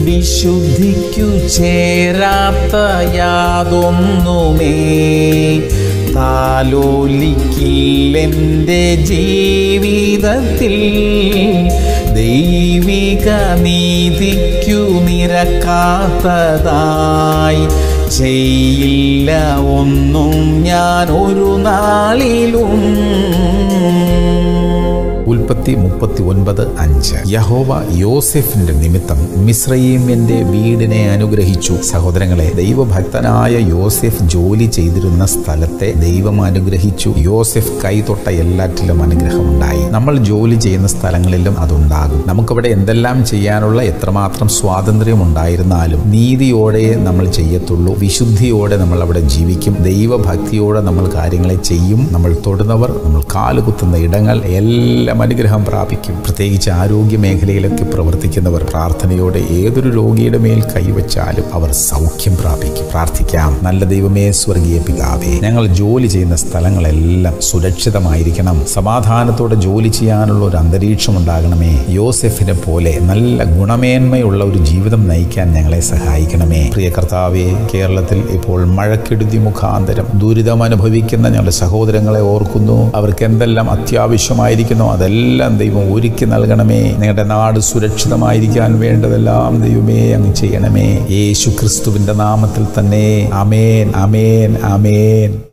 വിശുദ്ധിക്കു ചേരാത്ത യാതൊന്നുമേ താലോലിക്കില്ലെൻ്റെ ജീവിതത്തിൽ ദൈവിക നീതിക്കു നിരക്കാത്തതായി ചെയ്യില്ല ഒന്നും ഞാൻ ഒരു നാളിലും ഉൽപ്പത്തി മുപ്പത്തി ഒൻപത് അഞ്ച് യഹോവ യോസെഫിന്റെ നിമിത്തം മിശ്രയീമിന്റെ വീടിനെ അനുഗ്രഹിച്ചു സഹോദരങ്ങളെ ദൈവഭക്തനായ യോസെഫ് ജോലി ചെയ്തിരുന്ന സ്ഥലത്തെ ദൈവം അനുഗ്രഹിച്ചു യോസെഫ് കൈതൊട്ട എല്ലാറ്റിലും അനുഗ്രഹമുണ്ടായി നമ്മൾ ജോലി ചെയ്യുന്ന സ്ഥലങ്ങളിലും അതുണ്ടാകും നമുക്കവിടെ എന്തെല്ലാം ചെയ്യാനുള്ള എത്രമാത്രം സ്വാതന്ത്ര്യം ഉണ്ടായിരുന്നാലും നീതിയോടെ നമ്മൾ ചെയ്യത്തുള്ളൂ വിശുദ്ധിയോടെ നമ്മൾ അവിടെ ജീവിക്കും ദൈവഭക്തിയോടെ നമ്മൾ കാര്യങ്ങളെ ചെയ്യും നമ്മൾ തൊടുന്നവർ നമ്മൾ കാലുകുത്തുന്ന ഇടങ്ങൾ എല്ലാം അനുഗ്രഹം പ്രാപിക്കും പ്രത്യേകിച്ച് ആരോഗ്യ മേഖലയിലൊക്കെ പ്രവർത്തിക്കുന്നവർ പ്രാർത്ഥനയോടെ ഏതൊരു രോഗിയുടെ മേൽ കൈവച്ചാലും അവർ സൗഖ്യം പ്രാപിക്കും പ്രാർത്ഥിക്കാം നല്ല ദൈവമേ സ്വർഗീയ പിതാവേ ഞങ്ങൾ ജോലി ചെയ്യുന്ന സ്ഥലങ്ങളെല്ലാം സുരക്ഷിതമായിരിക്കണം സമാധാനത്തോടെ ജോലി ചെയ്യാനുള്ള ഒരു അന്തരീക്ഷം ഉണ്ടാകണമേ യോസെഫിനെ പോലെ നല്ല ഗുണമേന്മയുള്ള ഒരു ജീവിതം നയിക്കാൻ ഞങ്ങളെ സഹായിക്കണമേ പ്രിയ കർത്താവെ കേരളത്തിൽ ഇപ്പോൾ മഴക്കെടുതി മുഖാന്തരം ദുരിതം അനുഭവിക്കുന്ന ഞങ്ങളുടെ സഹോദരങ്ങളെ ഓർക്കുന്നു അവർക്ക് എന്തെല്ലാം അത്യാവശ്യമായിരിക്കുന്നോ അതെല്ലാം ദൈവം ഒരുക്കി നൽകണമേ നിങ്ങളുടെ നാട് സുരക്ഷിതമായിരിക്കാൻ വേണ്ടതെല്ലാം ദൈവമേ അങ്ങ് ചെയ്യണമേ യേശു ക്രിസ്തുവിന്റെ നാമത്തിൽ തന്നെ അമേൻ അമേൻ അമേൻ